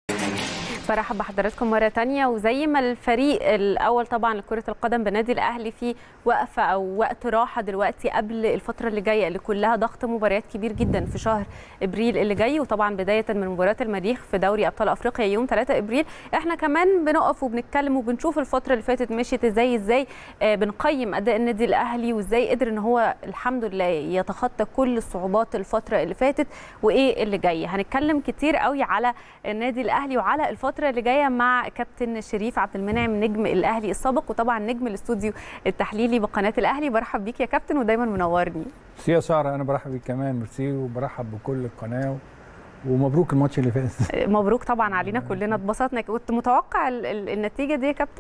برحب بحضراتكم مرة تانية وزي ما الفريق الأول طبعا لكرة القدم بنادي الأهلي في وقفة أو وقت راحة دلوقتي قبل الفترة اللي جاية اللي كلها ضغط مباريات كبير جدا في شهر إبريل اللي جاي وطبعا بداية من مباراة المريخ في دوري أبطال أفريقيا يوم 3 إبريل احنا كمان بنقف وبنتكلم وبنشوف الفترة اللي فاتت مشيت ازاي ازاي آه، بنقيم أداء النادي الأهلي وازاي قدر ان هو الحمد لله يتخطى كل الصعوبات الفترة اللي فاتت وايه اللي جاي هنتكلم كتير قوي على النادي الأهلي وعلى الفترة اللي جايه مع كابتن شريف عبد المنعم نجم الاهلي السابق وطبعا نجم الاستوديو التحليلي بقناه الاهلي برحب بيك يا كابتن ودايما منورني ميرسي يا ساره انا برحب بيك كمان ميرسي وبرحب بكل القناه ومبروك الماتش اللي فات مبروك طبعا علينا كلنا اتبسطنا كنت متوقع ال- ال- النتيجه دي يا كابتن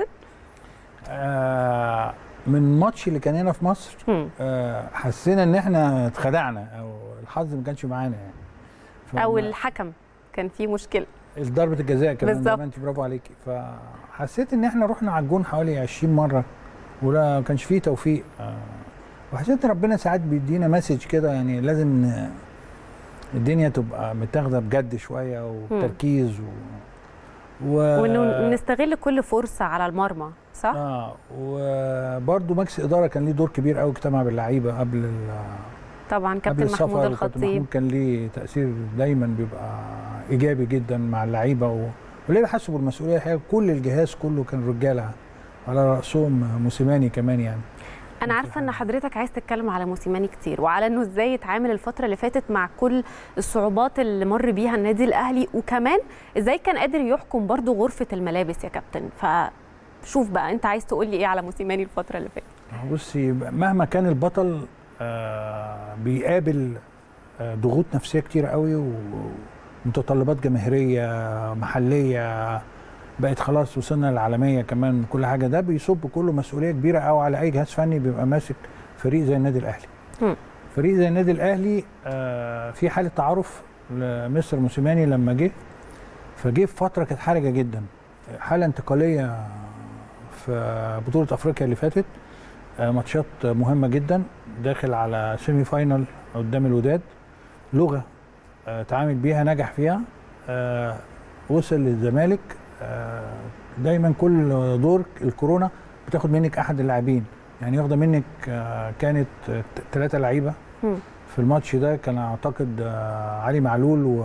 آه من الماتش اللي كان هنا في مصر هم. آه حسينا ان احنا اتخدعنا او الحظ ما كانش معانا يعني فما- او الحكم كان فيه مشكله ضربه الجزاء كمان زي بالظبط. ما انت برافو عليكي فحسيت ان احنا رحنا على الجون حوالي 20 مره ولا ما كانش فيه توفيق آه وحسيت ان ربنا ساعات بيدينا مسج كده يعني لازم ن- الدنيا تبقى متاخده بجد شويه وتركيز و... و... وانه نستغل كل فرصه على المرمى صح اه وبرده مجلس اداره كان ليه دور كبير قوي اجتمع باللعيبه قبل ال- طبعا قبل كابتن السفر محمود وكابتن الخطيب محمود كان ليه تاثير دايما بيبقى ايجابي جدا مع اللعيبه و... وليه حسوا بالمسؤوليه الحقيقه كل الجهاز كله كان رجاله على راسهم موسيماني كمان يعني انا عارفه ان حضرتك عايز تتكلم على موسيماني كتير وعلى انه ازاي يتعامل الفتره اللي فاتت مع كل الصعوبات اللي مر بيها النادي الاهلي وكمان ازاي كان قادر يحكم برضو غرفه الملابس يا كابتن فشوف بقى انت عايز تقول لي ايه على موسيماني الفتره اللي فاتت بصي مهما كان البطل آه بيقابل آه ضغوط نفسيه كتير قوي ومتطلبات جماهيريه محليه بقت خلاص وصلنا للعالميه كمان كل حاجه ده بيصب كله مسؤوليه كبيره قوي على اي جهاز فني بيبقى ماسك فريق زي النادي الاهلي مم. فريق زي النادي الاهلي آه في حاله تعارف لمستر موسيماني لما جه فجه في فتره كانت حرجه جدا حاله انتقاليه في بطوله افريقيا اللي فاتت آه، ماتشات مهمه جدا داخل على سيمي فاينال قدام الوداد لغه آه، تعامل بيها نجح فيها آه، وصل للزمالك آه، دايما كل دور الكورونا بتاخد منك احد اللاعبين يعني واخده منك آه، كانت ثلاثه لعيبه مم. في الماتش ده كان اعتقد آه، علي معلول و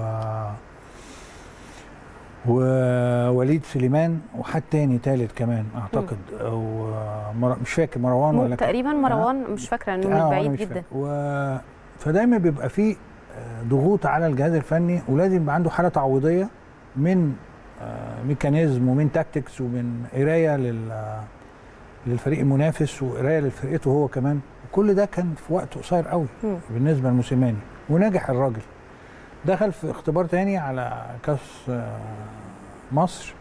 ووليد سليمان وحد تاني تالت كمان اعتقد او آه، مر... مش فاكر مروان مو ولا كان- تقريبا مروان مش فاكره انه آه، من أنا بعيد مش جدا فاكر. و... فدايما بيبقى فيه آه، ضغوط على الجهاز الفني ولازم يبقى عنده حاله تعويضيه من آه، ميكانيزم ومن تاكتكس ومن قرايه لل للفريق المنافس وقرايه لفرقته هو كمان كل ده كان في وقت قصير قوي مم. بالنسبه لموسيماني ونجح الراجل دخل في اختبار تاني على كاس آه، مصر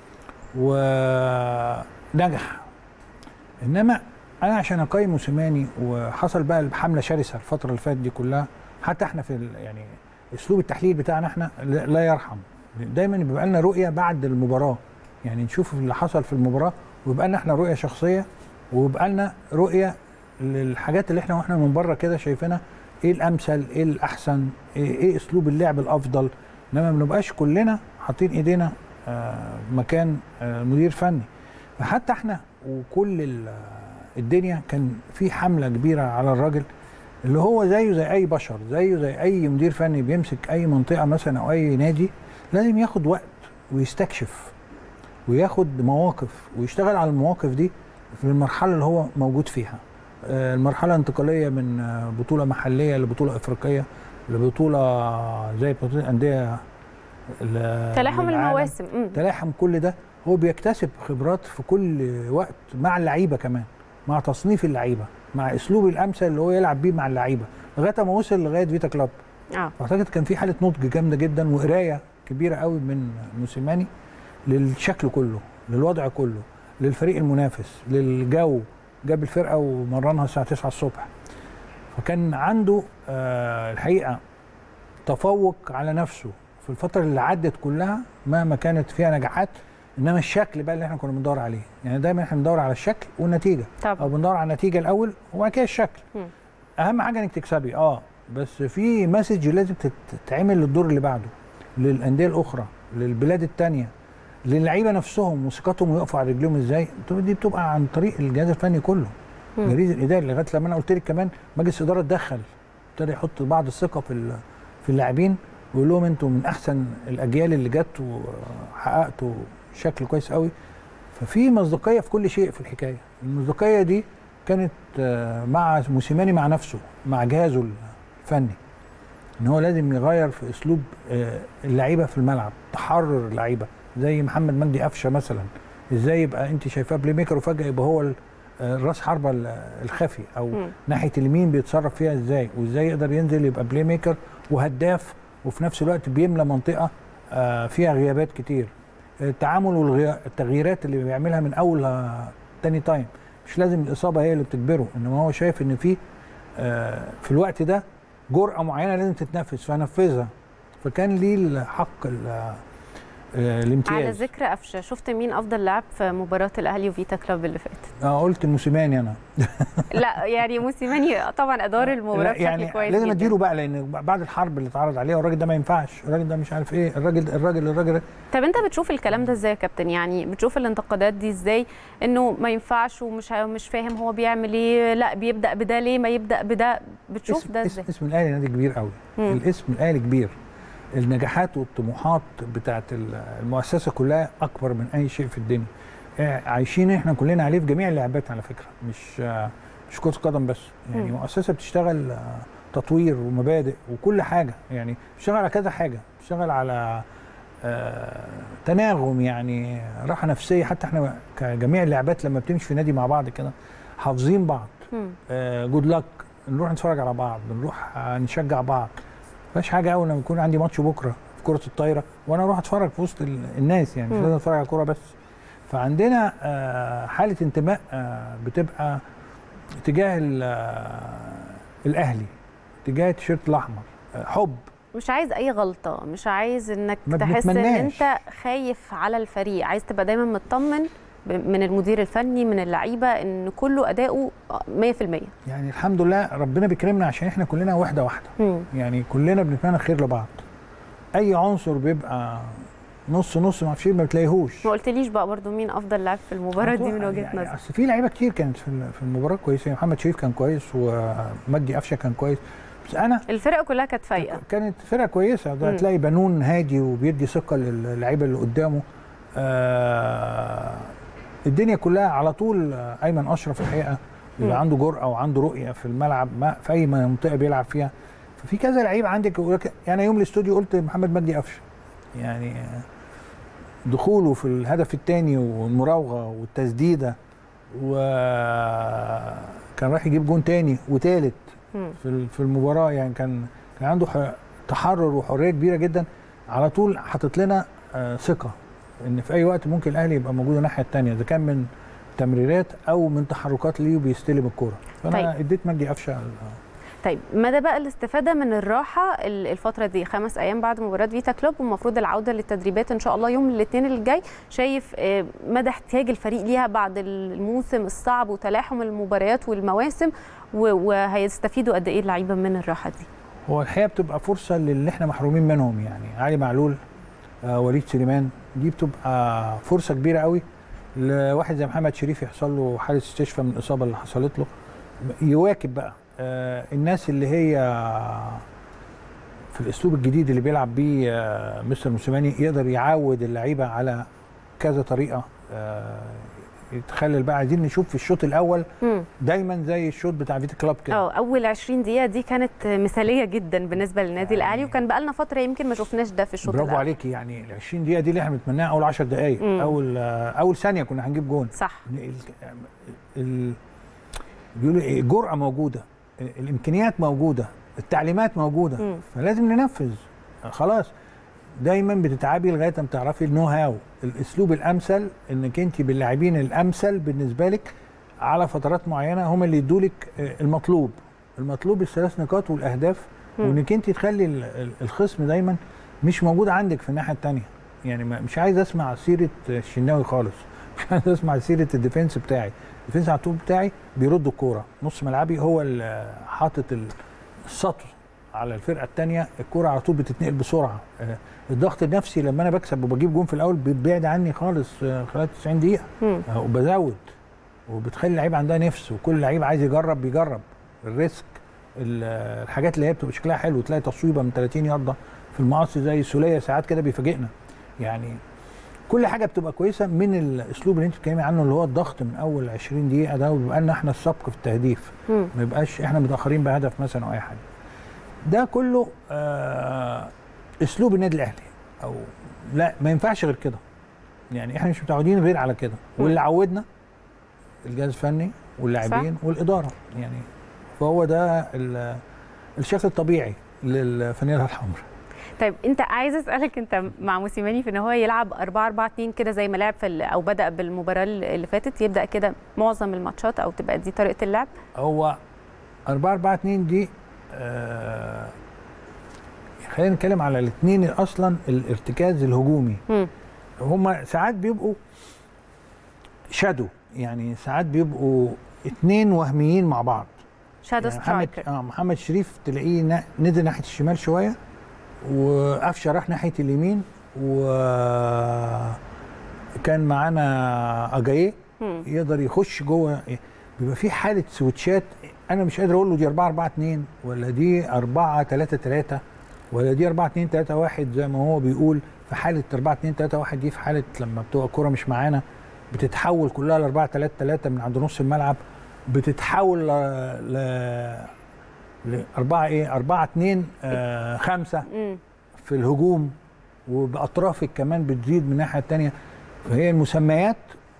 ونجح انما انا عشان اقيم موسيماني وحصل بقى حمله شرسه الفتره اللي فاتت دي كلها حتى احنا في ال- يعني اسلوب التحليل بتاعنا احنا لا لا يرحم دايما بيبقى لنا رؤيه بعد المباراه يعني نشوف اللي حصل في المباراه ويبقى لنا احنا رؤيه شخصيه ويبقى لنا رؤيه للحاجات اللي احنا واحنا من بره كده شايفينها ايه الامثل ايه الاحسن ايه, إيه اسلوب اللعب الافضل انما ما بنبقاش كلنا حاطين ايدينا آه مكان آه مدير فني فحتى احنا وكل ال- الدنيا كان في حمله كبيره على الراجل اللي هو زيه زي اي بشر زيه زي اي مدير فني بيمسك اي منطقه مثلا او اي نادي لازم ياخد وقت ويستكشف وياخد مواقف ويشتغل على المواقف دي في المرحله اللي هو موجود فيها آه، المرحله الانتقاليه من آه، بطوله محليه لبطوله افريقيه لبطوله زي بطوله الانديه ل- تلاحم للعالم. المواسم مم. تلاحم كل ده هو بيكتسب خبرات في كل وقت مع اللعيبه كمان مع تصنيف اللعيبه مع اسلوب الامثل اللي هو يلعب بيه مع اللعيبه لغايه ما وصل لغايه فيتا كلوب اه اعتقد كان في حاله نضج جامده جدا وقرايه كبيره قوي من موسيماني للشكل كله للوضع كله للفريق المنافس للجو جاب الفرقه ومرنها الساعه 9 الصبح فكان عنده آه الحقيقه تفوق على نفسه في الفتره اللي عدت كلها مهما كانت فيها نجاحات انما الشكل بقى اللي احنا كنا بندور عليه يعني دايما احنا بندور على الشكل والنتيجه او طبعا بندور على النتيجه الاول وبعد كده الشكل مم. اهم حاجه انك تكسبي اه بس في مسج لازم تت- تتعمل للدور اللي بعده للانديه الاخرى للبلاد التانية للعيبه نفسهم وثقتهم ويقفوا على رجليهم ازاي دي بتبقى عن طريق الجهاز الفني كله مم. الجهاز الاداري لغايه لما انا قلت لك كمان مجلس الاداره اتدخل ابتدى يحط بعض الثقه في ال- في اللاعبين ويقول لهم انتوا من احسن الاجيال اللي جت وحققتوا شكل كويس قوي ففي مصداقيه في كل شيء في الحكايه المصداقيه دي كانت آه، مع موسيماني مع نفسه مع جهازه الفني ان هو لازم يغير في اسلوب آه، اللعيبه في الملعب تحرر اللعيبه زي محمد مجدي قفشه مثلا ازاي يبقى انت شايفاه بلاي ميكر وفجاه يبقى هو ال- آه، راس حربه ال- الخفي او مم. ناحيه اليمين بيتصرف فيها ازاي وازاي يقدر ينزل يبقى بلاي ميكر وهداف وفي نفس الوقت بيملى منطقه آه، فيها غيابات كتير التعامل والتغييرات اللي بيعملها من اول آه، تاني تايم مش لازم الاصابه هي اللي بتجبره انما هو شايف ان في آه، في الوقت ده جرأه معينه لازم تتنفذ فنفذها فكان ليه الحق ال- آه، على الامتياز ذكر قفشه شفت مين افضل لاعب في مباراه الاهلي وفيتا كلوب اللي فاتت اه قلت موسيماني انا لا يعني موسيماني طبعا ادار المباراه لا، بشكل يعني كويس لازم جدا. اديله بقى لان بعد الحرب اللي اتعرض عليها والراجل ده ما ينفعش الراجل ده مش عارف ايه الراجل الراجل الراجل طب انت بتشوف الكلام ده ازاي يا كابتن يعني بتشوف الانتقادات دي ازاي انه ما ينفعش ومش مش فاهم هو بيعمل ايه لا بيبدا بده ليه ما يبدا بده بتشوف اسم, ده اسم, ازاي اسم الاهلي نادي كبير قوي مم. الاسم الاهلي كبير النجاحات والطموحات بتاعت المؤسسه كلها اكبر من اي شيء في الدنيا آه، عايشين احنا كلنا عليه في جميع اللعبات على فكره مش آه، مش كره قدم بس يعني مم. مؤسسه بتشتغل آه، تطوير ومبادئ وكل حاجه يعني بتشتغل على كذا حاجه بتشتغل على آه، تناغم يعني راحه نفسيه حتى احنا كجميع اللعبات لما بتمشي في نادي مع بعض كده حافظين بعض مم. جود لك نروح نتفرج على بعض نروح آه، نشجع بعض مفيش حاجه اول لما يكون عندي ماتش بكره في كره الطايره وانا اروح اتفرج في وسط ال- الناس يعني مش مم. لازم اتفرج على كوره بس فعندنا آه، حاله انتماء آه، بتبقى تجاه ال- آه، الاهلي تجاه التيشيرت الاحمر آه، حب مش عايز اي غلطه مش عايز انك ما تحس ان بنتمناش. انت خايف على الفريق عايز تبقى دايما مطمن ب- من المدير الفني من اللعيبه ان كله اداؤه 100% يعني الحمد لله ربنا بيكرمنا عشان احنا كلنا واحده واحده مم. يعني كلنا بنتمنى الخير لبعض اي عنصر بيبقى نص نص ما اعرفش إيه، ما بتلاقيهوش ما قلتليش بقى برضو مين افضل لاعب في المباراه دي من وجهه يعني نظرك اصل في لعيبه كتير كانت في ال- في المباراه كويسه محمد شريف كان كويس ومجدي قفشه كان كويس بس انا الفرقه كلها كانت فايقه كانت فرقه كويسه ده مم. هتلاقي بنون هادي وبيدي ثقه للعيبه اللي قدامه آه الدنيا كلها على طول آه، ايمن اشرف الحقيقه مم. بيبقى عنده جرأه وعنده رؤيه في الملعب ما في اي منطقه بيلعب فيها ففي كذا لعيب عندك يقول لك- يعني يوم الاستوديو قلت محمد مجدي قفشه يعني آه، دخوله في الهدف الثاني والمراوغه والتسديده وكان رايح يجيب جون تاني وتالت مم. في ال- في المباراه يعني كان كان عنده ح- تحرر وحريه كبيره جدا على طول حاطط لنا آه، ثقه ان في اي وقت ممكن الاهلي يبقى موجود الناحيه الثانيه اذا كان من تمريرات او من تحركات ليه وبيستلم الكوره فانا طيب. اديت مجدي قفشه ال- طيب مدى بقى الاستفاده من الراحه ال- الفتره دي خمس ايام بعد مباراه فيتا كلوب ومفروض العوده للتدريبات ان شاء الله يوم الاثنين الجاي شايف آه، مدى احتياج الفريق ليها بعد الموسم الصعب وتلاحم المباريات والمواسم و- وهيستفيدوا قد ايه اللعيبه من الراحه دي هو الحقيقه بتبقى فرصه للي احنا محرومين منهم يعني علي معلول آه وليد سليمان دي بتبقى فرصه كبيره قوي لواحد زي محمد شريف يحصل له حاله استشفاء من الاصابه اللي حصلت له يواكب بقى آه الناس اللي هي في الاسلوب الجديد اللي بيلعب بيه آه مستر موسيماني يقدر يعود اللعيبه على كذا طريقه آه يتخلل بقى عايزين نشوف في الشوط الاول مم. دايما زي الشوط بتاع فيتا كلاب كده اه اول 20 دقيقه دي كانت مثاليه جدا بالنسبه للنادي يعني- الاهلي وكان بقالنا فتره يمكن ما شفناش ده في الشوط برافو الاول عليكي يعني ال 20 دقيقه دي اللي احنا بنتمناها اول 10 دقائق مم. اول آه، اول ثانيه كنا هنجيب جون صح ال- ال- بيقولوا ايه الجرأه موجوده ال- الامكانيات موجوده التعليمات موجوده مم. فلازم ننفذ خلاص دايما بتتعبي لغايه ما تعرفي النو هاو الاسلوب الامثل انك انت باللاعبين الامثل بالنسبه لك على فترات معينه هم اللي يدولك آه، المطلوب المطلوب الثلاث نقاط والاهداف مم. وانك انت تخلي ال- ال- الخصم دايما مش موجود عندك في الناحيه الثانيه يعني ما- مش عايز اسمع سيره الشناوي خالص مش عايز اسمع سيره الديفنس بتاعي الديفنس على طول بتاعي بيرد الكوره نص ملعبي هو اللي حاطط ال- السطر على الفرقه الثانيه الكره على طول بتتنقل بسرعه آه، الضغط النفسي لما انا بكسب وبجيب جون في الاول بيبعد عني خالص آه، خلال 90 دقيقه مم. آه، وبزود وبتخلي اللعيب عندها نفس وكل لعيب عايز يجرب بيجرب الريسك ال- الحاجات اللي هي بتبقى شكلها حلو تلاقي تصويبه من 30 يارده في المقص زي السوليه ساعات كده بيفاجئنا يعني كل حاجه بتبقى كويسه من الاسلوب اللي انت بتتكلمي عنه اللي هو الضغط من اول 20 دقيقه ده وبيبقى لنا احنا السبق في التهديف مم. ما يبقاش احنا متاخرين بهدف مثلا او اي حاجه ده كله آه اسلوب النادي الاهلي او لا ما ينفعش غير كده يعني احنا مش متعودين غير على كده واللي عودنا الجهاز الفني واللاعبين والاداره يعني فهو ده ال- الشكل الطبيعي للفانيله الحمراء طيب انت عايز اسالك انت مع موسيماني في ان هو يلعب 4 4 2 كده زي ما لعب في ال- او بدا بالمباراه اللي فاتت يبدا كده معظم الماتشات او تبقى دي طريقه اللعب هو 4 4 2 دي آه خلينا نتكلم على الاثنين اصلا الارتكاز الهجومي مم. هما ساعات بيبقوا شادو يعني ساعات بيبقوا اتنين وهميين مع بعض شادو يعني محمد سترايكر اه محمد شريف تلاقيه نا- نزل ناحيه الشمال شويه وقفشه راح ناحيه اليمين وكان معانا اجاييه مم. يقدر يخش جوه بيبقى في حاله سويتشات انا مش قادر اقول له دي 4 4 2 ولا دي 4 3 3 ولا دي 4 2 3 1 زي ما هو بيقول في حاله 4 2 3 1 دي في حاله لما بتبقى الكوره مش معانا بتتحول كلها ل 4 3 3 من عند نص الملعب بتتحول ل ل ل 4 ايه 4 2 آه 5 مم. في الهجوم وباطرافك كمان بتزيد من الناحيه الثانيه فهي المسميات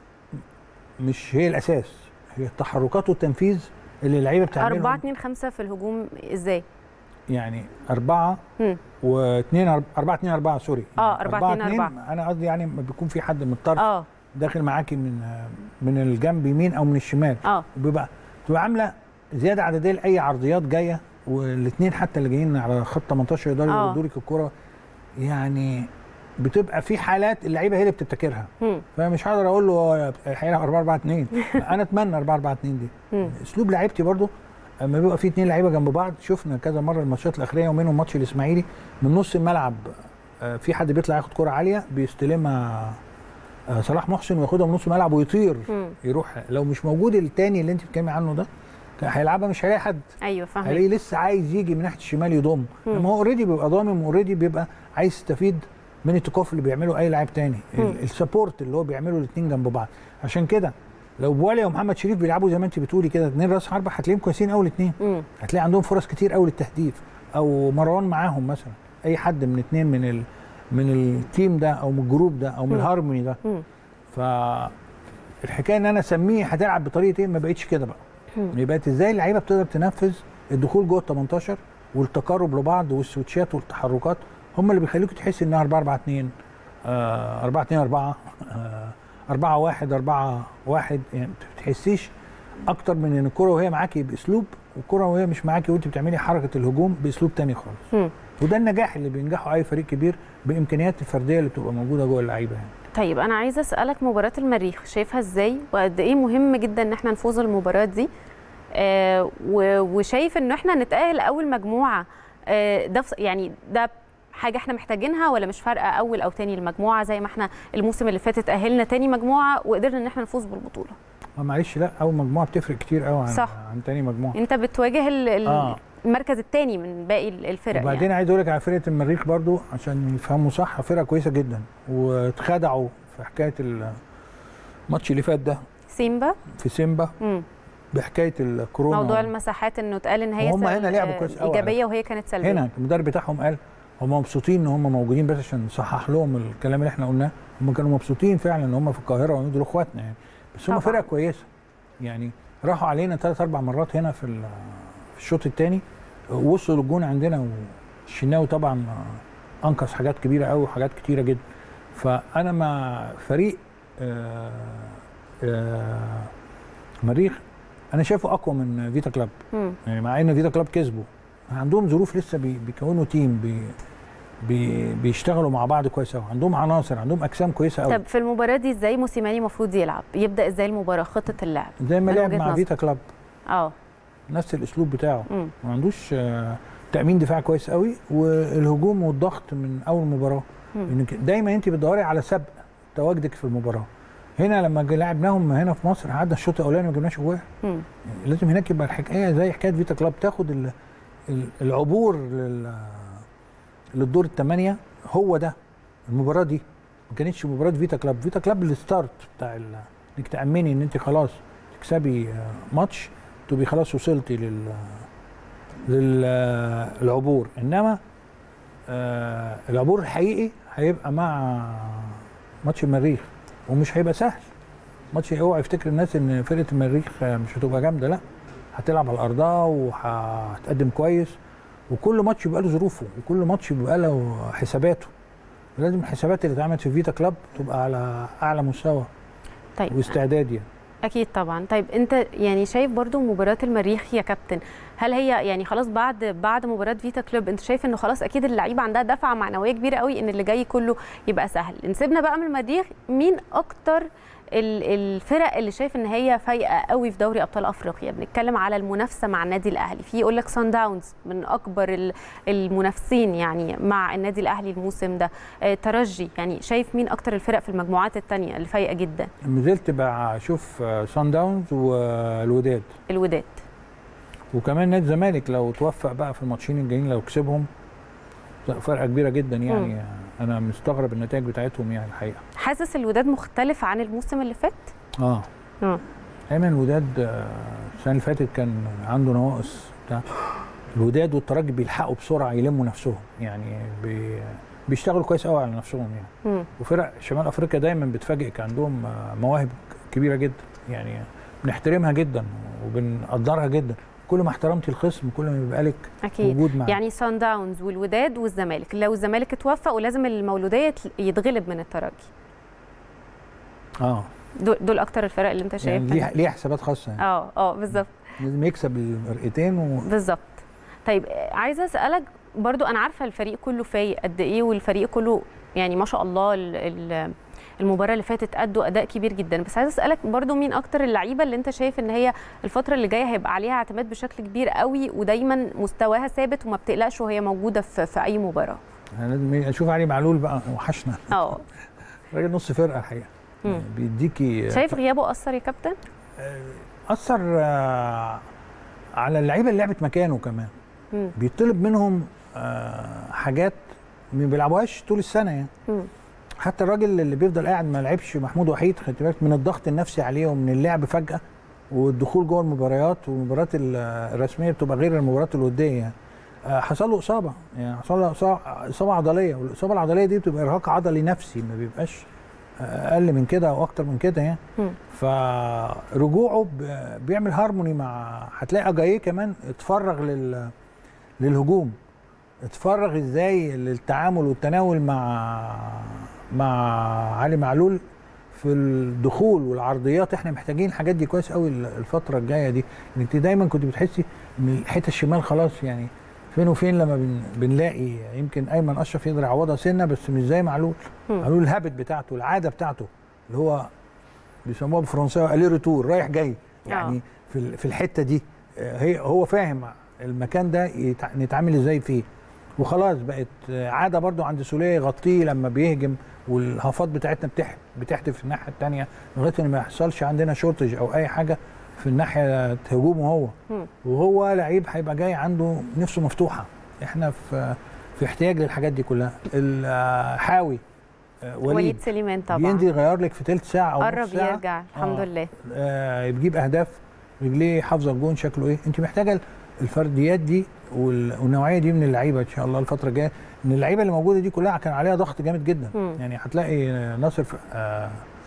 مش هي الاساس هي التحركات والتنفيذ اللي اللعيبه بتعملهم 4 2 5 في الهجوم ازاي؟ يعني أربعة مم. واثنين أربعة اثنين أربعة سوري آه، أربعة اتنين أربعة. أنا قصدي يعني ما بيكون في حد من الطرف اه داخل معاكي من من الجنب يمين أو من الشمال اه بيبقى تبقى عاملة زيادة عددية لأي عرضيات جاية والاثنين حتى اللي جايين على خط 18 يقدروا آه. يردوا لك الكرة يعني بتبقى في حالات اللعيبه هي اللي بتبتكرها مم. فمش هقدر اقول له هيلعب 4 4 2 انا اتمنى 4 4 2 دي مم. اسلوب لعيبتي برضو اما بيبقى في اثنين لعيبه جنب بعض شفنا كذا مره الماتشات الاخرانيه ومنهم ماتش الاسماعيلي من نص الملعب آه، في حد بيطلع ياخد كره عاليه بيستلمها آه، صلاح محسن وياخدها من نص الملعب ويطير مم. يروح لو مش موجود التاني اللي انت بتتكلمي عنه ده كان هيلعبها مش هيلاقي حد ايوه فاهمه هيلاقيه لسه عايز يجي من ناحيه الشمال يضم مم. لما هو اوريدي بيبقى ضامن واوريدي بيبقى عايز يستفيد من التكوف اللي بيعمله اي لاعب تاني مم. ال- السبورت اللي هو بيعمله الاثنين جنب بعض عشان كده لو بواليا ومحمد شريف بيلعبوا زي ما انت بتقولي كده اثنين راس حربه هتلاقيهم كويسين قوي الاثنين مم. هتلاقي عندهم فرص كتير قوي للتهديف او مروان معاهم مثلا اي حد من اثنين من ال من التيم ده او من الجروب ده او من مم. الهارموني ده مم. فالحكايه ان انا اسميه هتلعب بطريقه ايه ما بقتش كده بقى مم. يبقى ازاي اللعيبه بتقدر تنفذ الدخول جوه ال 18 والتقارب لبعض والسويتشات والتحركات هم اللي بيخليك تحس انها 4 4 2 آه 4 2 4 آه 4 1 4 1 يعني ما بتحسيش اكتر من ان الكره وهي معاكي باسلوب والكره وهي مش معاكي وانت بتعملي حركه الهجوم باسلوب تاني خالص مم. وده النجاح اللي بينجحه اي فريق كبير بامكانيات الفرديه اللي بتبقى موجوده جوه اللعيبه يعني طيب انا عايزه اسالك مباراه المريخ شايفها ازاي وقد ايه مهم جدا ان احنا نفوز المباراه دي آه و- وشايف ان احنا نتاهل اول مجموعه آه ده فص- يعني ده حاجه احنا محتاجينها ولا مش فارقه اول او تاني المجموعه زي ما احنا الموسم اللي فات اتاهلنا تاني مجموعه وقدرنا ان احنا نفوز بالبطوله آه، معلش لا اول مجموعه بتفرق كتير قوي عن صح. عن تاني مجموعه انت بتواجه ال- ال- آه. المركز الثاني من باقي الفرق وبعدين يعني. عايز اقول لك على فرقه المريخ برضو عشان يفهموا صح فرقه كويسه جدا واتخدعوا في حكايه الماتش اللي فات ده سيمبا في سيمبا مم. بحكايه الكورونا موضوع المساحات انه اتقال ان هي وهم سل- هنا لعبوا آه، كويس قوي على ايجابيه وهي كانت سلبيه هنا المدرب بتاعهم قال هم مبسوطين ان هم موجودين بس عشان نصحح لهم الكلام اللي احنا قلناه هم كانوا مبسوطين فعلا ان هم في القاهره وان دول اخواتنا يعني بس هم طبعاً. فرقه كويسه يعني راحوا علينا ثلاث اربع مرات هنا في ال- في الشوط الثاني وصلوا للجون عندنا والشناوي طبعا انقذ حاجات كبيره قوي وحاجات كتيره جدا فانا مع فريق آه، آه، مريخ انا شايفه اقوى من فيتا كلاب مم. يعني مع ان فيتا كلاب كسبوا عندهم ظروف لسه بي بيكونوا تيم بي بي بيشتغلوا مع بعض كويس قوي عندهم عناصر عندهم اجسام كويسه قوي طب في المباراه دي ازاي موسيماني المفروض يلعب يبدا ازاي المباراه خطه اللعب زي ما من لعب وجهة مع نظرك. فيتا كلاب اه نفس الاسلوب بتاعه مم. ما عندوش آه، تامين دفاع كويس قوي والهجوم والضغط من اول مباراه مم. انك دايما انت بتدوري على سبق تواجدك في المباراه هنا لما جي- لعبناهم هنا في مصر قعدنا الشوط الاولاني ما جبناش جواه مم. يعني لازم هناك يبقى الحكايه زي حكايه فيتا كلاب تاخد ال- ال- العبور لل- للدور الثمانيه هو ده المباراه دي ما كانتش مباراه فيتا كلاب فيتا كلاب الستارت بتاع ال- انك تامني ان انت خلاص تكسبي آه، ماتش تبقي خلاص وصلتي لل للعبور انما آه، العبور الحقيقي هيبقى مع ماتش المريخ ومش هيبقى سهل ماتش اوعى يفتكر الناس ان فرقه المريخ آه، مش هتبقى جامده لا هتلعب على ارضها وهتقدم كويس وكل ماتش بيبقى له ظروفه وكل ماتش بيبقى له حساباته لازم الحسابات اللي اتعملت في فيتا كلاب تبقى على اعلى مستوى طيب واستعداد يعني اكيد طبعا طيب انت يعني شايف برضو مباراه المريخ يا كابتن هل هي يعني خلاص بعد بعد مباراه فيتا كلوب انت شايف انه خلاص اكيد اللعيبه عندها دفعه معنويه كبيره قوي ان اللي جاي كله يبقى سهل نسيبنا بقى من المريخ مين اكتر ال- الفرق اللي شايف ان هي فايقه قوي في دوري ابطال افريقيا بنتكلم على المنافسه مع النادي الاهلي في يقول لك سان داونز من اكبر ال- المنافسين يعني مع النادي الاهلي الموسم ده آه، ترجي يعني شايف مين اكتر الفرق في المجموعات الثانيه اللي فايقه جدا نزلت بقى اشوف سان داونز والوداد الوداد وكمان نادي الزمالك لو توفق بقى في الماتشين الجايين لو كسبهم فرقه كبيره جدا يعني انا مستغرب النتائج بتاعتهم يعني الحقيقه حاسس الوداد مختلف عن الموسم اللي فات اه اه دايما الوداد آه، السنه اللي فاتت كان عنده نواقص بتاع الوداد والترجي بيلحقوا بسرعه يلموا نفسهم يعني بي بيشتغلوا كويس قوي على نفسهم يعني مم. وفرق شمال افريقيا دايما بتفاجئك عندهم آه، مواهب كبيره جدا يعني بنحترمها جدا وبنقدرها جدا كل ما احترمتي الخصم كل ما يبقى لك اكيد وجود معاه يعني سان داونز والوداد والزمالك لو الزمالك اتوفق ولازم المولوديه يت- يتغلب من الترجي اه دول, دول اكتر الفرق اللي انت يعني شايفها ليها ليها حسابات خاصه يعني اه اه بالظبط لازم يكسب الفرقتين و... بالظبط طيب آه، عايزه اسالك برضو انا عارفه الفريق كله فايق قد ايه والفريق كله يعني ما شاء الله ال- ال- المباراه اللي فاتت ادوا اداء كبير جدا بس عايزه اسالك برضو مين اكتر اللعيبه اللي انت شايف ان هي الفتره اللي جايه هيبقى عليها اعتماد بشكل كبير قوي ودايما مستواها ثابت وما بتقلقش وهي موجوده في, في اي مباراه يعني لازم اشوف علي معلول بقى وحشنا اه راجل نص فرقه الحقيقه مم. يعني بيديكي شايف غيابه اثر يا كابتن اثر آه، على اللعيبه اللي لعبت مكانه كمان مم. بيطلب منهم آه، حاجات ما بيلعبوهاش طول السنه يعني مم. حتى الراجل اللي بيفضل قاعد ما لعبش محمود وحيد خدت بالك من الضغط النفسي عليه ومن اللعب فجاه والدخول جوه المباريات والمباريات ال- الرسميه بتبقى غير المباريات الوديه يعني آه، حصل له اصابه يعني حصل له إصابة- اصابه عضليه والاصابه العضليه دي بتبقى ارهاق عضلي نفسي ما بيبقاش آه، اقل من كده او اكتر من كده يعني مم. فرجوعه ب- بيعمل هارموني مع هتلاقي اجاييه كمان اتفرغ لل للهجوم اتفرغ ازاي للتعامل والتناول مع مع علي معلول في الدخول والعرضيات احنا محتاجين الحاجات دي كويس قوي الفتره الجايه دي انت دايما كنت بتحسي ان الحته الشمال خلاص يعني فين وفين لما بن بنلاقي يمكن ايمن اشرف يقدر يعوضها سنه بس مش زي معلول مم. معلول الهابت بتاعته العاده بتاعته اللي هو بيسموها بالفرنساوي الي ريتور رايح جاي يعني في ال- في الحته دي آه، هي هو فاهم المكان ده يتع- نتعامل ازاي فيه وخلاص بقت آه، عاده برضو عند سوليه يغطيه لما بيهجم والهافات بتاعتنا بتح بتحدف الناحيه الثانيه لغايه ان ما يحصلش عندنا شورتج او اي حاجه في الناحيه هجومه هو مم. وهو لعيب هيبقى جاي عنده نفسه مفتوحه احنا في في احتياج للحاجات دي كلها الحاوي وليد, وليد سليمان طبعا بينزل يغير لك في ثلث ساعه او قرب نص ساعه يرجع الحمد آه. لله آه بيجيب اهداف رجليه حافظه الجون شكله ايه انت محتاجه الفرديات دي وال- والنوعيه دي من اللعيبه ان شاء الله الفتره الجايه ان اللعيبه اللي موجوده دي كلها كان عليها ضغط جامد جدا مم. يعني هتلاقي آه، ناصر ف- آه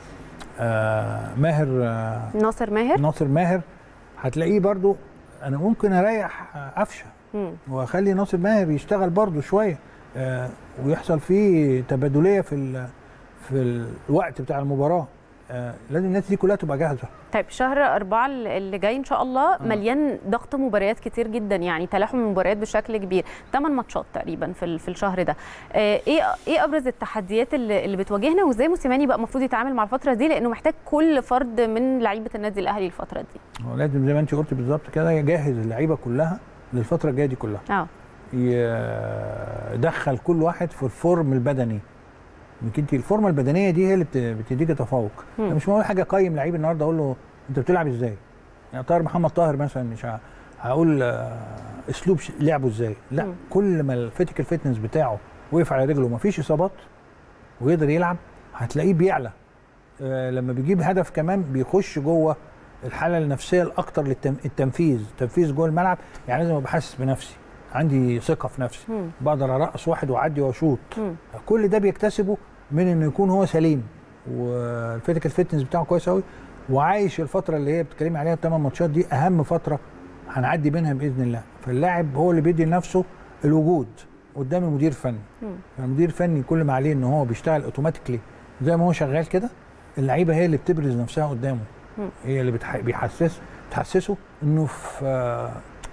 آه ماهر آه ناصر ماهر ناصر ماهر هتلاقيه برضو انا ممكن اريح آه، قفشه مم. واخلي ناصر ماهر يشتغل برضو شويه آه ويحصل فيه تبادليه في ال- في الوقت بتاع المباراه آه لازم الناس دي كلها تبقى جاهزه طيب شهر أربعة اللي جاي إن شاء الله مليان ضغط مباريات كتير جدا يعني تلاحم المباريات بشكل كبير ثمان ماتشات تقريبا في ال- في الشهر ده آه، ايه ايه ابرز التحديات اللي, اللي بتواجهنا وازاي موسيماني بقى المفروض يتعامل مع الفتره دي لانه محتاج كل فرد من لعيبه النادي الاهلي الفتره دي هو لازم زي ما انت قلت بالظبط كده يجهز اللعيبه كلها للفتره الجايه دي كلها اه يدخل كل واحد في الفورم البدني يمكن انت الفورمه البدنيه دي هي اللي بت- بتديك تفوق مم. انا مش معقول حاجه اقيم لعيب النهارده اقول له انت بتلعب ازاي يعني طاهر محمد طاهر مثلا مش ه- هقول آه، اسلوب ش- لعبه ازاي لا مم. كل ما الفيتيكال فيتنس بتاعه وقف على رجله ومفيش اصابات ويقدر يلعب هتلاقيه بيعلى آه، لما بيجيب هدف كمان بيخش جوه الحاله النفسيه الاكتر للتنفيذ التنفيذ جوه الملعب يعني لازم ابقى حاسس بنفسي عندي ثقه في نفسي مم. بقدر ارقص واحد واعدي واشوط مم. كل ده بيكتسبه من انه يكون هو سليم والفيتيكال فيتنس بتاعه كويس قوي وعايش الفتره اللي هي بتتكلمي عليها الثمان ماتشات دي اهم فتره هنعدي بينها باذن الله فاللاعب هو اللي بيدي لنفسه الوجود قدام المدير الفني مم. المدير الفني كل ما عليه ان هو بيشتغل اوتوماتيكلي زي ما هو شغال كده اللعيبه هي اللي بتبرز نفسها قدامه مم. هي اللي بتح... بيحسس بتحسسه انه في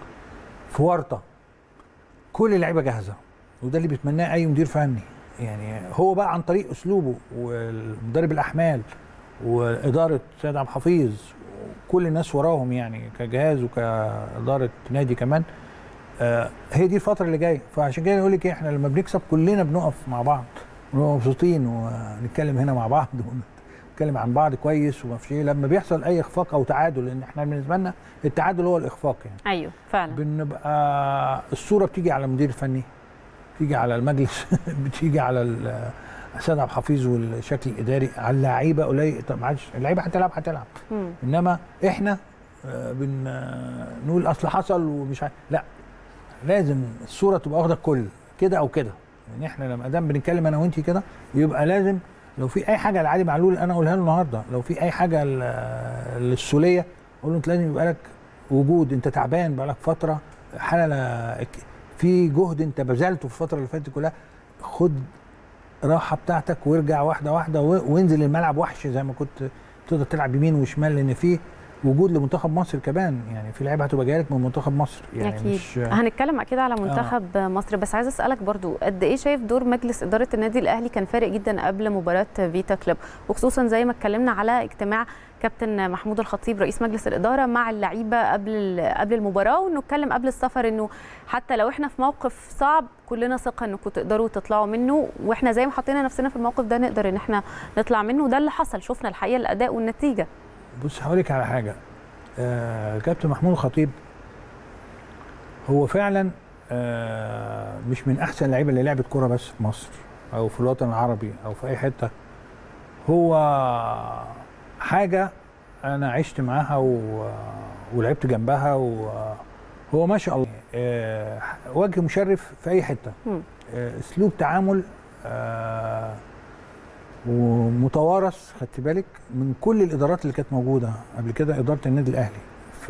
في ورطه كل اللعيبه جاهزه وده اللي بيتمناه اي مدير فني يعني هو بقى عن طريق اسلوبه والمدرب الاحمال واداره سيد عبد الحفيظ وكل الناس وراهم يعني كجهاز وكاداره نادي كمان آه هي دي الفتره اللي جايه فعشان كده يقول لك إيه، احنا لما بنكسب كلنا بنقف مع بعض ونبقى مبسوطين ونتكلم هنا مع بعض ونتكلم عن بعض كويس وما فيش إيه. لما بيحصل اي اخفاق او تعادل لان احنا بالنسبه لنا التعادل هو الاخفاق يعني ايوه فعلا بنبقى الصوره بتيجي على المدير الفني بتيجي على المجلس بتيجي على ال- السيد عبد الحفيظ والشكل الاداري على اللعيبه قليل طب ما عادش اللعيبه هتلعب هتلعب مم. انما احنا آه، بن آه، نقول اصل حصل ومش عارف لا لازم الصوره تبقى واخده الكل كده او كده يعني احنا لما دام بنتكلم انا وانت كده يبقى لازم لو في اي حاجه لعلي معلول انا اقولها له النهارده لو في اي حاجه ل- للسوليه اقول له انت لازم يبقى لك وجود انت تعبان بقالك فتره حاله في جهد انت بذلته في الفتره اللي فاتت كلها خد راحه بتاعتك وارجع واحده واحده و- وانزل الملعب وحش زي ما كنت تقدر تلعب يمين وشمال لان في وجود لمنتخب مصر كمان يعني في لعيبه هتبقى جايه لك من منتخب مصر يعني اكيد مش هنتكلم اكيد على منتخب مصر بس عايزه اسالك برضو قد ايه شايف دور مجلس اداره النادي الاهلي كان فارق جدا قبل مباراه فيتا كلوب وخصوصا زي ما اتكلمنا على اجتماع كابتن محمود الخطيب رئيس مجلس الاداره مع اللعيبه قبل قبل المباراه وانه اتكلم قبل السفر انه حتى لو احنا في موقف صعب كلنا ثقه انكم تقدروا تطلعوا منه واحنا زي ما حطينا نفسنا في الموقف ده نقدر ان احنا نطلع منه وده اللي حصل شفنا الحقيقه الاداء والنتيجه بص هقول لك على حاجه آه كابتن محمود الخطيب هو فعلا آه مش من احسن اللعيبه اللي لعبت كوره بس في مصر او في الوطن العربي او في اي حته هو حاجه انا عشت معاها و... ولعبت جنبها وهو ما شاء الله آه وجه مشرف في اي حته مم. آه اسلوب تعامل آه ومتوارث خدت بالك من كل الادارات اللي كانت موجوده قبل كده اداره النادي الاهلي ف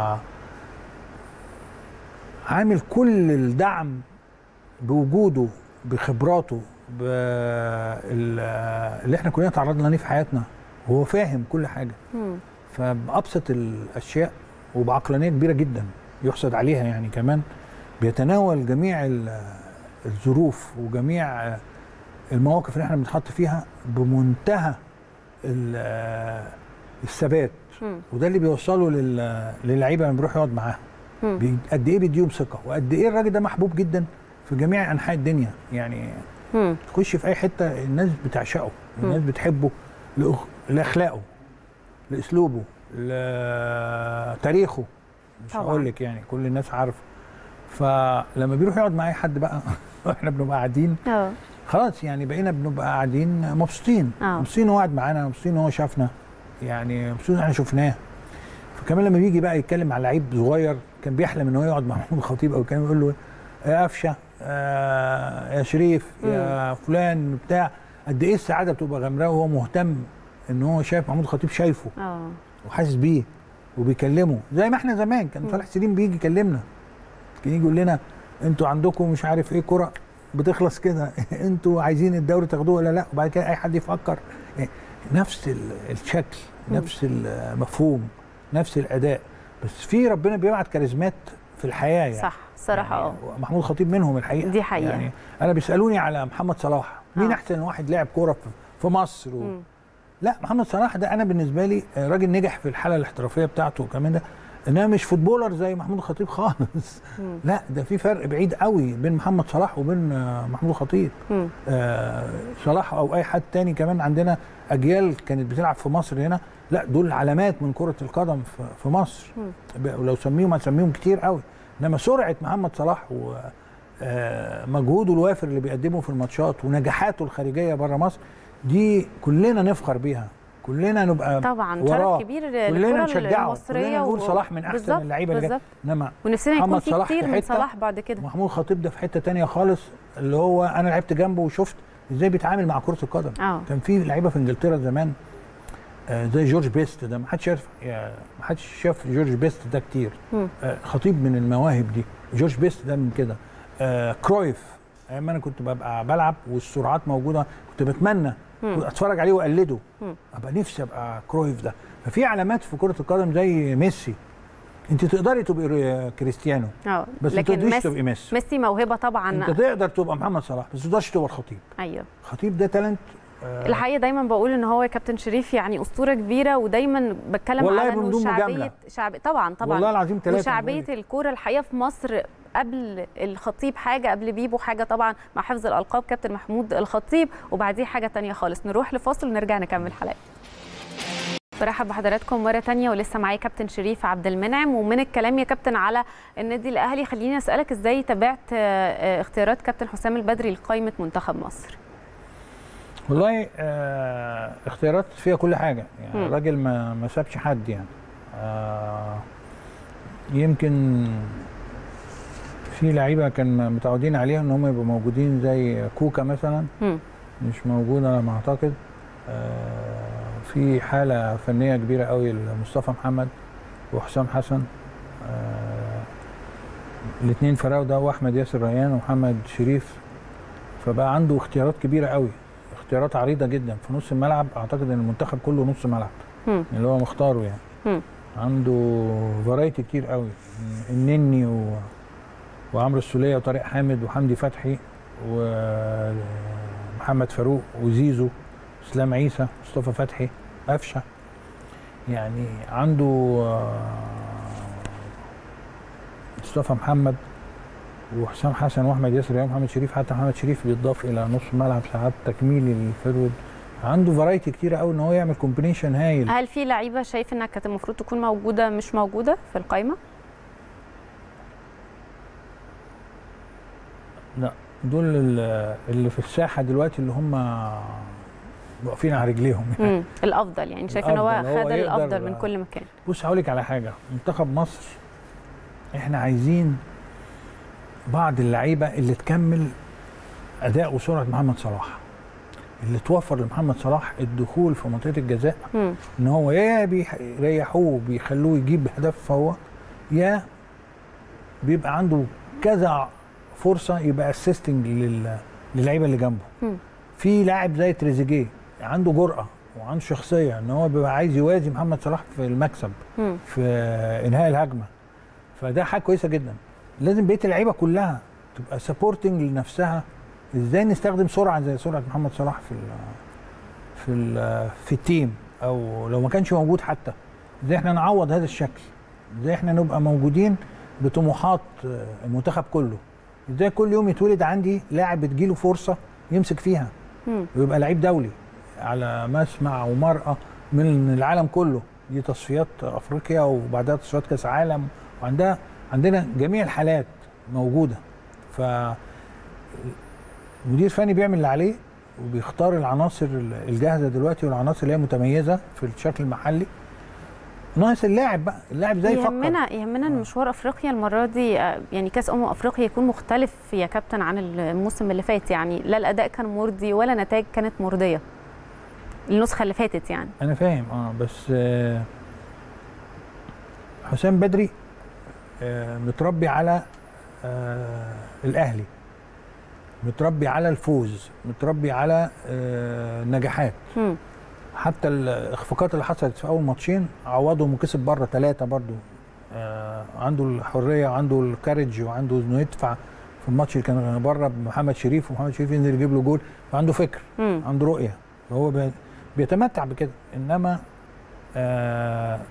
عامل كل الدعم بوجوده بخبراته بال- اللي احنا كلنا تعرضنا ليه في حياتنا وهو فاهم كل حاجه مم. فبأبسط الأشياء وبعقلانية كبيرة جدا يحسد عليها يعني كمان بيتناول جميع ال- الظروف وجميع المواقف اللي احنا بنتحط فيها بمنتهى ال- الثبات مم. وده اللي بيوصله لل- للعيبه لما بيروح يقعد معاها مم. بي- قد ايه بيديهم ثقه وقد ايه الراجل ده محبوب جدا في جميع انحاء الدنيا يعني مم. تخش في اي حته الناس بتعشقه الناس بتحبه لأخ- لاخلاقه لاسلوبه لتاريخه مش طبعاً. هقول لك يعني كل الناس عارفه فلما بيروح يقعد مع اي حد بقى واحنا بنبقى قاعدين اه خلاص يعني بقينا بنبقى قاعدين مبسوطين آه. مبسوطين إن هو قاعد معانا مبسوطين ان هو شافنا يعني مبسوطين ان احنا شفناه فكمان لما بيجي بقى يتكلم مع لعيب صغير كان بيحلم ان هو يقعد مع محمود الخطيب او كان يقول له يا قفشه آه يا شريف يا فلان بتاع قد ايه السعاده بتبقى غمراه وهو مهتم ان هو شايف محمود الخطيب شايفه اه وحاسس بيه وبيكلمه زي ما احنا زمان كان مم. صالح سليم بيجي يكلمنا كان يجي يقول لنا انتوا عندكم مش عارف ايه كرة بتخلص كده انتوا عايزين الدوري تاخدوه ولا لا وبعد كده اي حد يفكر يعني نفس ال- الشكل مم. نفس المفهوم نفس الاداء بس في ربنا بيبعت كاريزمات في الحياه يعني صح صراحه اه يعني محمود خطيب منهم الحقيقه دي حقيقة. يعني انا بيسالوني على محمد صلاح مين آه. احسن واحد لعب كوره في- في مصر و... مم. لا محمد صلاح ده انا بالنسبه لي راجل نجح في الحاله الاحترافيه بتاعته وكمان ده انما مش فوتبولر زي محمود الخطيب خالص مم. لا ده في فرق بعيد قوي بين محمد صلاح وبين آه، محمود الخطيب مم. آه، صلاح او اي حد تاني كمان عندنا اجيال كانت بتلعب في مصر هنا لا دول علامات من كره القدم في- في مصر مم. ب- ولو سميهم هتسميهم كتير قوي انما سرعه محمد صلاح و آه، مجهوده الوافر اللي بيقدمه في الماتشات ونجاحاته الخارجيه بره مصر دي كلنا نفخر بيها كلنا نبقى طبعا وراه. شرف كبير كلنا للكره نشجعه المصريه كلنا نقول و- صلاح من احسن بالظبط، اللعيبه اللي جت بالظبط انما ونفسنا يكون محمد في صلاح كتير في من حتة صلاح بعد كده محمود الخطيب ده في حته تانية خالص اللي هو انا لعبت جنبه وشفت ازاي بيتعامل مع كره القدم اه كان في لعيبه في انجلترا زمان آه، زي جورج بيست ده ما حدش شاف يا- ما حدش شاف جورج بيست ده كتير مم. آه، خطيب من المواهب دي جورج بيست ده من كده آه، كرويف ايام ما انا كنت ببقى بلعب والسرعات موجوده كنت بتمنى مم. كنت اتفرج عليه واقلده مم. ابقى نفسي ابقى كرويف ده ففي علامات في كره القدم زي ميسي انت تقدري تبقي كريستيانو اه بس ما لكن تقدريش ميسي تبقي ميسي ميسي موهبه طبعا انت تقدر تبقى محمد صلاح بس ما تقدرش تبقى الخطيب ايوه الخطيب ده تالنت آه، الحقيقه دايما بقول ان هو يا كابتن شريف يعني اسطوره كبيره ودايما بتكلم والله على انه بدون شعبيه مجاملة. شعب طبعا طبعا والله العظيم ثلاثه وشعبيه الكوره الحقيقه في مصر قبل الخطيب حاجه قبل بيبو حاجه طبعا مع حفظ الالقاب كابتن محمود الخطيب وبعديه حاجه تانية خالص نروح لفاصل ونرجع نكمل حلقه برحب بحضراتكم مرة تانية ولسه معايا كابتن شريف عبد المنعم ومن الكلام يا كابتن على النادي الأهلي خليني أسألك إزاي تابعت آه، آه، اختيارات كابتن حسام البدري لقائمة منتخب مصر والله آه اختيارات فيها كل حاجه يعني مم. الراجل ما ما سابش حد يعني آه يمكن في لعيبه كان متعودين عليها ان هم يبقوا موجودين زي كوكا مثلا مم. مش موجود على ما اعتقد آه في حاله فنيه كبيره قوي لمصطفى محمد وحسام حسن آه الاثنين فراوده واحمد ياسر ريان ومحمد شريف فبقى عنده اختيارات كبيره قوي اختيارات عريضه جدا في نص الملعب اعتقد ان المنتخب كله نص ملعب مم. اللي هو مختاره يعني مم. عنده فرايتي كتير قوي النني و... وعمرو السوليه وطارق حامد وحمدي فتحي ومحمد فاروق وزيزو اسلام عيسى مصطفى فتحي قفشه يعني عنده آه، مصطفى محمد وحسام حسن واحمد ياسر ريان ومحمد شريف حتى محمد شريف بيتضاف الى نص الملعب ساعات تكميلي للفرود عنده فرايتي كتيره قوي ان هو يعمل كومبينيشن هايل هل في لعيبه شايف انها كانت المفروض تكون موجوده مش موجوده في القائمه؟ لا دول ال- اللي في الساحه دلوقتي اللي هم واقفين على رجليهم يعني. مم. الافضل يعني شايف ان هو الأفضل، هو خد يقدر- الافضل من كل مكان بص هقول لك على حاجه منتخب مصر احنا عايزين بعض اللعيبه اللي تكمل اداء وسرعه محمد صلاح اللي توفر لمحمد صلاح الدخول في منطقه الجزاء مم. ان هو يا بيريحوه بيخلوه يجيب هدف هو يا بيبقى عنده كذا فرصه يبقى اسيستنج للعيبه اللي جنبه مم. في لاعب زي تريزيجيه عنده جرأه وعنده شخصيه ان هو بيبقى عايز يوازي محمد صلاح في المكسب مم. في انهاء الهجمه فده حاجه كويسه جدا لازم بقيه اللعيبه كلها تبقى سبورتنج لنفسها ازاي نستخدم سرعه زي سرعه محمد صلاح في ال في ال في التيم او لو ما كانش موجود حتى ازاي احنا نعوض هذا الشكل ازاي احنا نبقى موجودين بطموحات المنتخب كله ازاي كل يوم يتولد عندي لاعب بتجيله فرصه يمسك فيها مم. ويبقى لعيب دولي على مسمع ومرأة من العالم كله دي تصفيات افريقيا وبعدها تصفيات كاس عالم وعندها عندنا جميع الحالات موجوده ف المدير الفني بيعمل اللي عليه وبيختار العناصر الجاهزه دلوقتي والعناصر اللي هي متميزه في الشكل المحلي ناقص اللاعب بقى اللاعب زي يفكر يهمنا يهمنا ان مشوار افريقيا المره دي آه، يعني كاس امم افريقيا يكون مختلف يا كابتن عن الموسم اللي فات يعني لا الاداء كان مرضي ولا نتائج كانت مرضيه النسخه اللي فاتت يعني انا فاهم اه بس آه حسام بدري آه متربي على آه الاهلي متربي على الفوز متربي على آه النجاحات مم. حتى الاخفاقات اللي حصلت في اول ماتشين عوضهم وكسب بره ثلاثه برضو آه عنده الحريه وعنده الكارج وعنده انه يدفع في الماتش اللي كان بره بمحمد شريف ومحمد شريف ينزل يجيب له جول فعنده فكر مم. عنده رؤيه فهو بي- بيتمتع بكده انما آه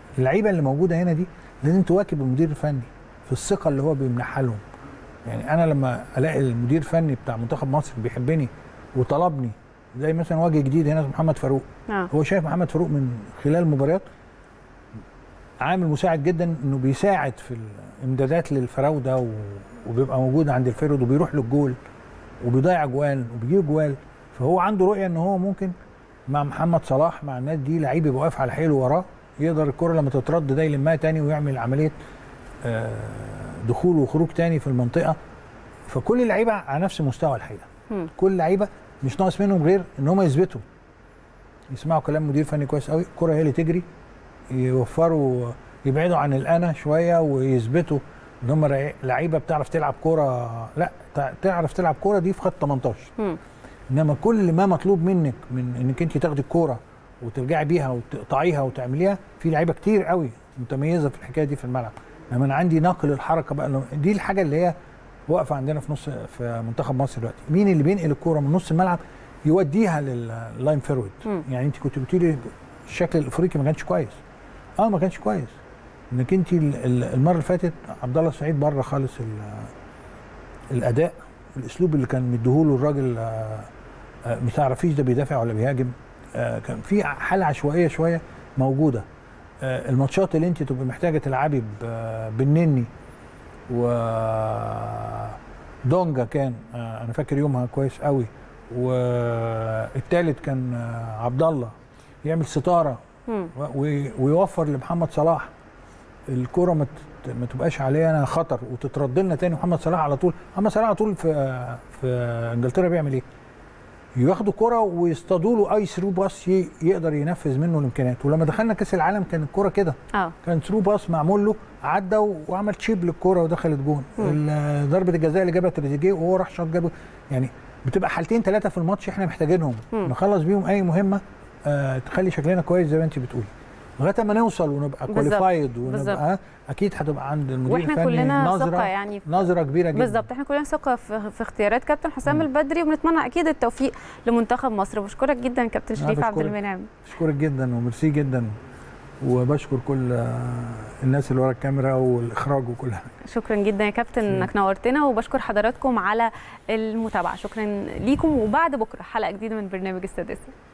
اللعيبه اللي موجوده هنا دي لازم تواكب المدير الفني في الثقه اللي هو بيمنحها لهم يعني انا لما الاقي المدير الفني بتاع منتخب مصر بيحبني وطلبني زي مثلا وجه جديد هنا محمد فاروق اه هو شايف محمد فاروق من خلال المباريات عامل مساعد جدا انه بيساعد في الامدادات للفراوده و- وبيبقى موجود عند الفرد وبيروح للجول وبيضيع جوال وبيجيب جوال فهو عنده رؤيه ان هو ممكن مع محمد صلاح مع الناس دي لعيب يبقى واقف على حيله وراه يقدر الكره لما تترد ده يلمها تاني ويعمل عمليه آه، دخول وخروج تاني في المنطقه فكل اللعيبه على نفس المستوى الحقيقه مم. كل لعيبه مش ناقص منهم غير ان هم يثبتوا يسمعوا كلام مدير فني كويس قوي الكره هي اللي تجري يوفروا يبعدوا عن الانا شويه ويثبتوا ان هم رع- لعيبه بتعرف تلعب كوره لا تع- تعرف تلعب كوره دي في خط 18 مم. انما كل ما مطلوب منك من انك انت تاخدي الكوره وترجعي بيها وتقطعيها وتعمليها في لعيبه كتير قوي متميزه في الحكايه دي في الملعب انما انا عندي نقل الحركه بقى لو- دي الحاجه اللي هي واقفه عندنا في نص في منتخب مصر دلوقتي مين اللي بينقل الكوره من نص الملعب يوديها لللاين فيرود مم. يعني انت كنت بتقولي الشكل الافريقي ما كانش كويس اه ما كانش كويس انك انت ال- ال- المره اللي فاتت عبد الله السعيد بره خالص ال- الاداء الاسلوب اللي كان مديهوله الراجل آه، آه، ما تعرفيش ده بيدافع ولا بيهاجم آه، كان في حاله عشوائيه شويه موجوده آه، الماتشات اللي انت تبقى محتاجه تلعبي ب- بالنني و دونجا كان آه، انا فاكر يومها كويس قوي والتالت كان آه، عبد الله يعمل ستاره مم. و- ويوفر لمحمد صلاح الكره ما ت- ما تبقاش علينا خطر وتترد لنا تاني محمد صلاح على طول محمد صلاح على طول في في انجلترا بيعمل ايه ياخدوا كرة ويصطادوا له اي ثرو باس ي- يقدر ينفذ منه الامكانيات ولما دخلنا كاس العالم كان الكرة كده اه كان ثرو باس معمول له عدى وعمل تشيب للكرة ودخلت جون مم. ال- ضربة الجزاء اللي جابها تريزيجيه وهو راح شاط جابه يعني بتبقى حالتين ثلاثة في الماتش احنا محتاجينهم مم. نخلص بيهم اي مهمة آه تخلي شكلنا كويس زي ما انت بتقولي لغايه ما نوصل ونبقى بالظبط. كواليفايد بالظبط. ونبقى اكيد هتبقى عند المدير واحنا الفني كلنا نظره ثقه يعني في- نظره كبيره جدا بالظبط احنا كلنا ثقه في, في اختيارات كابتن حسام مم. البدري وبنتمنى اكيد التوفيق لمنتخب مصر بشكرك جدا كابتن أنا شريف عبد بشكرك. المنعم بشكرك جدا وميرسي جدا وبشكر كل آه، الناس اللي ورا الكاميرا والاخراج وكل حاجه شكرا جدا يا كابتن شكراً. انك نورتنا وبشكر حضراتكم على المتابعه شكرا ليكم وبعد بكره حلقه جديده من برنامج السادسه